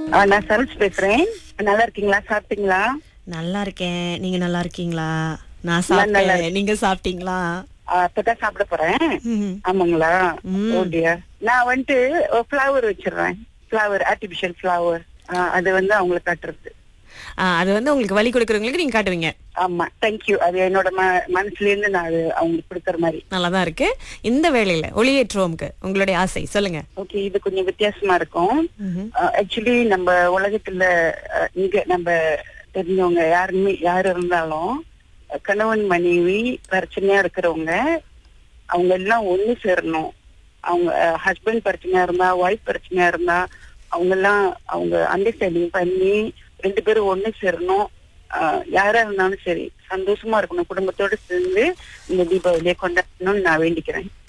ஆ, நான் சரோஜ் பேசுறேன் நல்லா இருக்கீங்களா சாப்பிட்டீங்களா நல்லா இருக்கேன் நீங்க நல்லா இருக்கீங்களா நான் நான் நல்லா சாப்பிட்டேன் நீங்க சாப்பிட்டீங்களா ஆ, இப்பதான் சாப்பிட போறேன் ம்ஹும். ஆமாங்களா ம். ஓ டியர் நான் வந்துட்டு ஃப்ளவர் வச்சிடுறேன் ஃப்ளவர் ஆர்டிபிஷியல் ஃப்ளவர் அது வந்து அவங்களுக்கு காட்டுறது ஆ, அது வந்து உங்களுக்கு வழி கொடுக்கறவங்களுக்கு நீங்க காட்டுவீங்க ஆமா தேங்க்யூ அது என்னோட ம மனசுல இருந்து நான் அது அவங்களுக்கு கொடுக்கற மாதிரி நல்லாதான் இருக்கு இந்த வேளையில ஒளியேற்றுவோம்க்கு உங்களுடைய ஆசை சொல்லுங்க ஓகே இது கொஞ்சம் வித்தியாசமா இருக்கும் ம்ஹும். ஆக்சுவலி நம்ம உலகத்துல அஹ், இங்க நம்ம தெரிஞ்சவங்க யாருமே யாரு இருந்தாலும் அஹ், கணவன் மனைவி பிரச்சனையா இருக்கிறவங்க அவங்க எல்லாம் ஒண்ணு சேரணும் அவங்க ஹஸ்பண்ட் பிரச்சனையா இருந்தா ஒய்ஃப் பிரச்சனையா இருந்தா அவங்க எல்லாம் அவங்க அண்டர்ஸ்டாண்டிங் பண்ணி ரெண்டு பேரும் ஒண்ணு சேரணும் அஹ், யாரா இருந்தாலும் சரி சந்தோஷமா இருக்கணும் குடும்பத்தோட சேர்ந்து இந்த தீபாவளியை கொண்டாடணும்னு நான் வேண்டிக்கிறேன்